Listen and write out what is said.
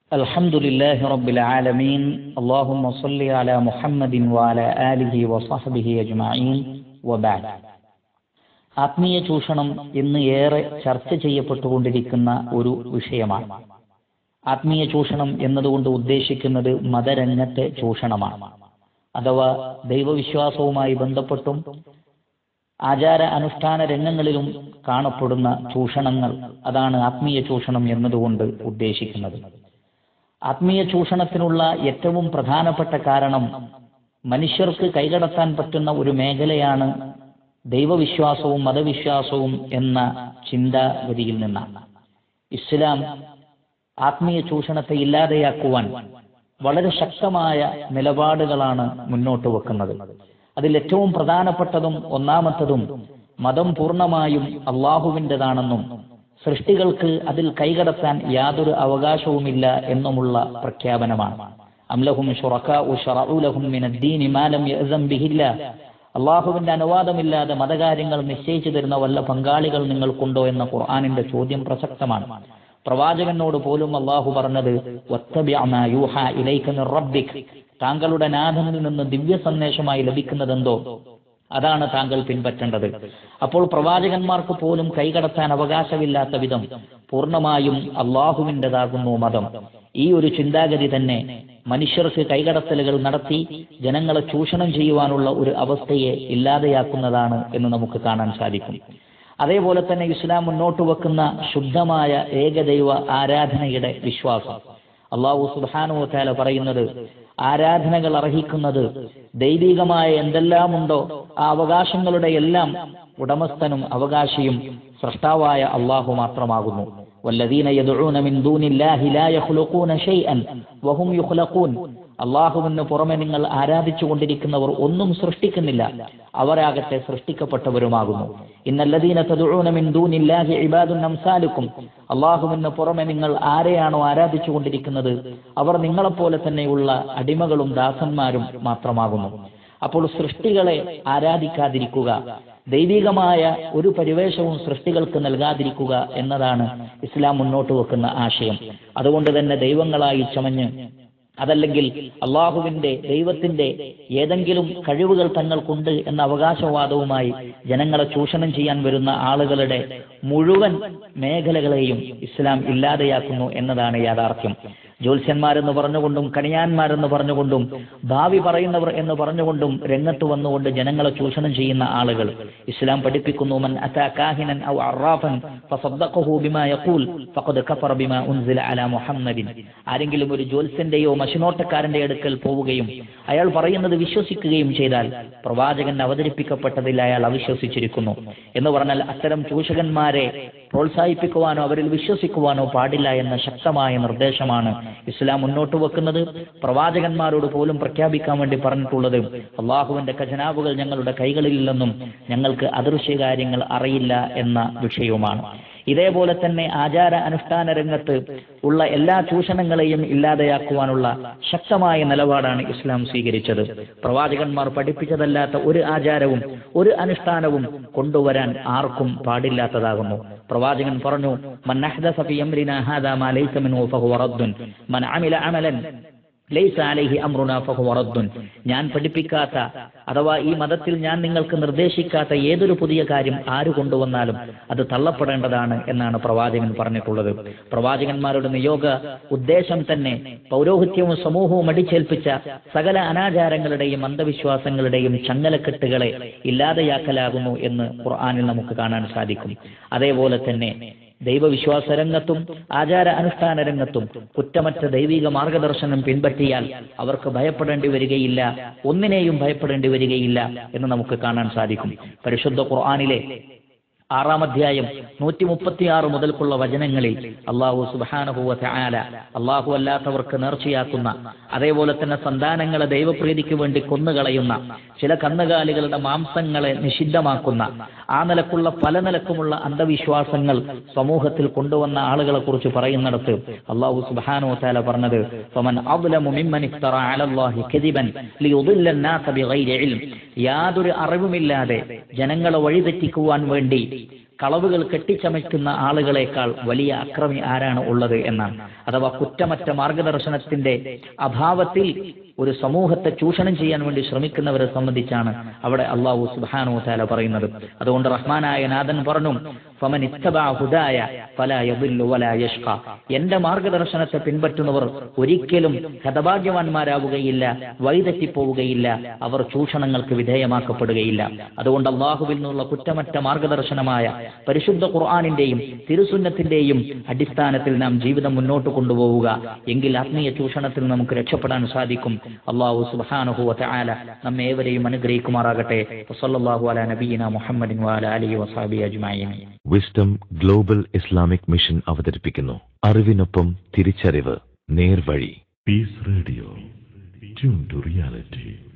الحمد لله رب العالمين اللهم صل على محمد وعلى آله وصحبه أجمعين وبعد ആത്മീയ ചൂഷണം ഇന്ന് ഏറെ ചർച്ച ചെയ്യപ്പെട്ടുകൊണ്ടിരിക്കുന്ന ഒരു വിഷയമാണ് ആത്മീയ ചൂഷണം എന്നതുകൊണ്ട് ഉദ്ദേശിക്കുന്നത് മതരംഗത്തെ ചൂഷണമാണ് അഥവാ ദൈവവിശ്വാസവുമായി ബന്ധപ്പെട്ടും ആചാര അനുഷ്ഠാന രംഗങ്ങളിലും കാണപ്പെടുന്ന ചൂഷണങ്ങൾ അതാണ് ആത്മീയ ചൂഷണം എന്നതുകൊണ്ട് ഉദ്ദേശിക്കുന്നത് ആത്മീയ ചൂഷണത്തിനുള്ള ഏറ്റവും പ്രധാനപ്പെട്ട കാരണം മനുഷ്യർക്ക് കൈകടത്താൻ പറ്റുന്ന ഒരു മേഖലയാണ് ദൈവവിശ്വാസവും മതവിശ്വാസവും എന്ന ചിന്താഗതിയിൽ നിന്നാണ് ഇസ്ലാം ആത്മീയ ചൂഷണത്തെ ഇല്ലാതെയാക്കുവാൻ വളരെ ശക്തമായ നിലപാടുകളാണ് മുന്നോട്ട് വെക്കുന്നത് അതിൽ ഏറ്റവും പ്രധാനപ്പെട്ടതും ഒന്നാമത്തതും മതം പൂർണ്ണമായും അള്ളാഹുവിൻ്റെതാണെന്നും സൃഷ്ടികൾക്ക് അതിൽ കൈകടത്താൻ യാതൊരു അവകാശവുമില്ല എന്നുമുള്ള പ്രഖ്യാപനമാണ് അംലഹും അള്ളാഹുവിന്റെ അനുവാദമില്ലാതെ മതകാര്യങ്ങൾ നിശ്ചയിച്ചു തരുന്ന വല്ല പങ്കാളികൾ നിങ്ങൾക്കുണ്ടോ എന്ന ഖുർആാനിന്റെ ചോദ്യം പ്രസക്തമാണ് പ്രവാചകനോട് പോലും അള്ളാഹു പറഞ്ഞത് താങ്കളുടെ നാഥനിൽ നിന്ന് ദിവ്യ സന്ദേശമായി ലഭിക്കുന്നതെന്തോ അതാണ് താങ്കൾ പിൻപറ്റേണ്ടത് അപ്പോൾ പ്രവാചകന്മാർക്ക് പോലും കൈകടത്താൻ അവകാശമില്ലാത്ത വിധം പൂർണ്ണമായും അള്ളാഹുവിൻ്റെതാകുന്നു മതം ഈ ഒരു ചിന്താഗതി തന്നെ മനുഷ്യർക്ക് കൈകടത്തലുകൾ നടത്തി ജനങ്ങളെ ചൂഷണം ചെയ്യുവാനുള്ള ഒരു അവസ്ഥയെ ഇല്ലാതെയാക്കുന്നതാണ് എന്ന് നമുക്ക് കാണാൻ സാധിക്കും അതേപോലെ തന്നെ ഇസ്ലാം മുന്നോട്ട് വെക്കുന്ന ശുദ്ധമായ ഏകദൈവ ആരാധനയുടെ വിശ്വാസം അള്ളാഹു സുബാനു താല പറയുന്നത് ആരാധനകൾ അർഹിക്കുന്നത് ദൈവികമായ എന്തെല്ലാമുണ്ടോ ആ അവകാശങ്ങളുടെ എല്ലാം ഉടമസ്ഥനും അവകാശിയും സൃഷ്ടാവായ അള്ളാഹു മാത്രമാകുന്നു والذين يدعون من دون الله لا يخلقون شيئا وهم يخلقون അള്ളാഹുവിന് പുറമെ നിങ്ങൾ ആരാധിച്ചു കൊണ്ടിരിക്കുന്നവർ ഒന്നും സൃഷ്ടിക്കുന്നില്ല അവരാകട്ടെ സൃഷ്ടിക്കപ്പെട്ടവരുമാകുന്നു ഇന്നല്ലദീന തദുഊന മിൻ ദൂനില്ലാഹി ഇബാദുൻ അംസാലുക്കും അള്ളാഹുവിന് പുറമെ നിങ്ങൾ ആരെയാണോ ആരാധിച്ചു കൊണ്ടിരിക്കുന്നത് അവർ നിങ്ങളെപ്പോലെ തന്നെയുള്ള അടിമകളും ദാസന്മാരും മാത്രമാകുന്നു അപ്പോൾ സൃഷ്ടികളെ ആരാധിക്കാതിരിക്കുക ദൈവികമായ ഒരു പരിവേഷവും സൃഷ്ടികൾക്ക് നൽകാതിരിക്കുക എന്നതാണ് ഇസ്ലാം മുന്നോട്ട് വെക്കുന്ന ആശയം അതുകൊണ്ട് തന്നെ ദൈവങ്ങളായി ചമഞ്ഞ് അതല്ലെങ്കിൽ അള്ളാഹുവിന്റെ ദൈവത്തിന്റെ ഏതെങ്കിലും കഴിവുകൾ തങ്ങൾക്കുണ്ട് എന്ന അവകാശവാദവുമായി ജനങ്ങളെ ചൂഷണം ചെയ്യാൻ വരുന്ന ആളുകളുടെ മുഴുവൻ മേഖലകളെയും ഇസ്ലാം ഇല്ലാതെയാക്കുന്നു എന്നതാണ് യാഥാർത്ഥ്യം ജ്യോത്സ്യന്മാരെന്ന് പറഞ്ഞുകൊണ്ടും കണിയാന്മാരെന്ന് പറഞ്ഞുകൊണ്ടും ഭാവി പറയുന്നവർ എന്ന് പറഞ്ഞുകൊണ്ടും രംഗത്ത് വന്നുകൊണ്ട് ജനങ്ങളെ ചൂഷണം ചെയ്യുന്ന ആളുകൾ ഇസ്ലാം പഠിപ്പിക്കുന്നു മൻ അതാ കാഹിനൻ ഔ അറാഫൻ ഫസദ്ദഖഹു ബിമാ യഖൂൽ ഫഖദ് കഫറ ബിമാ ഉൻസില അലാ മുഹമ്മദിൻ ആരെങ്കിലും ഒരു ജ്യോത്സ്യന്റെയോ മഷിനോട്ടക്കാരന്റെ അടുക്കൽ പോവുകയും അയാൾ പറയുന്നത് വിശ്വസിക്കുകയും ചെയ്താൽ പ്രവാചകൻ അവതരിപ്പിക്കപ്പെട്ടതിൽ അയാൾ അവിശ്വസിച്ചിരിക്കുന്നു എന്ന് പറഞ്ഞാൽ അത്തരം ചൂഷകന്മാരെ പ്രോത്സാഹിപ്പിക്കുവാനോ അവരിൽ വിശ്വസിക്കുവാനോ പാടില്ല എന്ന ശക്തമായ നിർദ്ദേശമാണ് ഇസ്ലാം മുന്നോട്ട് വെക്കുന്നത് പ്രവാചകന്മാരോട് പോലും പ്രഖ്യാപിക്കാൻ വേണ്ടി പറഞ്ഞിട്ടുള്ളത് അള്ളാഹുവിന്റെ ഖജനാവുകൾ ഞങ്ങളുടെ കൈകളിലില്ലെന്നും ഞങ്ങൾക്ക് അദൃശ്യ കാര്യങ്ങൾ അറിയില്ല എന്ന വിഷയവുമാണ് ഇതേപോലെ തന്നെ ആചാര അനുഷ്ഠാന രംഗത്ത് ഉള്ള എല്ലാ ചൂഷണങ്ങളെയും ഇല്ലാതെയാക്കുവാനുള്ള ശക്തമായ നിലപാടാണ് ഇസ്ലാം സ്വീകരിച്ചത് പ്രവാചകന്മാർ പഠിപ്പിച്ചതല്ലാത്ത ഒരു ആചാരവും ഒരു അനുഷ്ഠാനവും കൊണ്ടുവരാൻ ആർക്കും പാടില്ലാത്തതാകുന്നു പ്രവാചകൻ പറഞ്ഞു മൻ അഹ്ദസ ഫി അംരിനാ ഹാദാ മാ ലൈസ മിൻഹു ഫഹുവ റദ്ദുൻ മൻ അമില അമലൻ ലൈസ അലൈഹി അമ്രുന ഫഹുവ റദ്ദുൻ ഞാൻ പഠിപ്പിക്കാത്ത അഥവാ ഈ മതത്തിൽ ഞാൻ നിങ്ങൾക്ക് നിർദ്ദേശിക്കാത്ത ഏതൊരു പുതിയ കാര്യം ആര് കൊണ്ടുവന്നാലും അത് തള്ളപ്പെടേണ്ടതാണ് എന്നാണ് പ്രവാചകൻ പറഞ്ഞിട്ടുള്ളത് പ്രവാചകന്മാരുടെ നിയോഗ ഉദ്ദേശം തന്നെ പൗരോഹിത്യവും സമൂഹവും അടിച്ചേൽപ്പിച്ച സകല അനാചാരങ്ങളുടെയും അന്ധവിശ്വാസങ്ങളുടെയും ചങ്ങലക്കെട്ടുകളെ ഇല്ലാതെയാക്കലാകുന്നു എന്ന് ഖുർആാനിൽ നമുക്ക് കാണാൻ സാധിക്കും അതേപോലെ തന്നെ ദൈവവിശ്വാസ രംഗത്തും ആചാര അനുഷ്ഠാന രംഗത്തും കുറ്റമറ്റ ദൈവിക മാർഗദർശനം പിൻപറ്റിയാൽ അവർക്ക് ഭയപ്പെടേണ്ടി വരികയില്ല ഒന്നിനെയും ഭയപ്പെടേണ്ടി വരികയില്ല എന്ന് നമുക്ക് കാണാൻ സാധിക്കും പരിശുദ്ധ ഖുർആാനിലെ ആറാം അധ്യായം നൂറ്റി മുപ്പത്തിയാറ് മുതൽക്കുള്ള വചനങ്ങളിൽ അള്ളാഹു സുബാനഹുവ ആല അള്ളാഹു അല്ലാത്തവർക്ക് നേർച്ചയാക്കുന്ന അതേപോലെ തന്നെ സന്താനങ്ങളെ ദൈവപ്രീതിക്ക് വേണ്ടി കൊന്നുകളയുന്ന ചില കന്നുകാലികളുടെ മാംസങ്ങളെ നിഷിദ്ധമാക്കുന്ന ആ നിലക്കുള്ള പല നിലക്കുമുള്ള അന്ധവിശ്വാസങ്ങൾ സമൂഹത്തിൽ കൊണ്ടുവന്ന ആളുകളെ കുറിച്ച് പറയുന്നിടത്ത് അള്ളാഹു സുബാനോ താല പറഞ്ഞത് യാതൊരു അറിവുമില്ലാതെ ജനങ്ങളെ വഴിതെറ്റിക്കുവാൻ വേണ്ടി കളവുകൾ കെട്ടിച്ചമയ്ക്കുന്ന ആളുകളെക്കാൾ വലിയ അക്രമി ആരാണ് ഉള്ളത് എന്നാണ് അഥവാ കുറ്റമറ്റ മാർഗദർശനത്തിന്റെ അഭാവത്തിൽ ഒരു സമൂഹത്തെ ചൂഷണം ചെയ്യാൻ വേണ്ടി ശ്രമിക്കുന്നവരെ സംബന്ധിച്ചാണ് അവിടെ അള്ളാഹു സുബാനോ താല പറയുന്നത് അതുകൊണ്ട് റഹ്മാനായ നാഥൻ പറഞ്ഞു ഫമൻ ഇത്തബഅ ഹുദായ ഫലാ യദില്ലു വലാ യഷ്ഖ എന്റെ മാർഗദർശനത്തെ പിൻപറ്റുന്നവർ ഒരിക്കലും ഹതഭാഗ്യവാന്മാരാവുകയില്ല വഴിതെറ്റിപ്പോവുകയില്ല അവർ ചൂഷണങ്ങൾക്ക് വിധേയമാക്കപ്പെടുകയില്ല അതുകൊണ്ട് അള്ളാഹുവിൽ നിന്നുള്ള കുറ്റമറ്റ മാർഗദർശനമായ പരിശുദ്ധ ഖുർആാനിന്റെയും തിരുസുന്നത്തിന്റെയും അടിസ്ഥാനത്തിൽ നാം ജീവിതം മുന്നോട്ട് കൊണ്ടുപോവുക എങ്കിൽ ആത്മീയ ചൂഷണത്തിൽ നമുക്ക് രക്ഷപ്പെടാൻ സാധിക്കും അള്ളാഹു സുബ്ഹാനഹു വതആല നമ്മെ ഏവരെയും അനുഗ്രഹിക്കുമാറാകട്ടെ വസല്ലല്ലാഹു അലാ നബിയിന മുഹമ്മദിൻ വഅല ആലിഹി വസഹബിഹി അജ്മഈൻ വിസ്ഡം ഗ്ലോബൽ ഇസ്ലാമിക് മിഷൻ അവതരിപ്പിക്കുന്നു അറിവിനൊപ്പം തിരിച്ചറിവ് നേർവഴി Peace Radio. Tune to reality.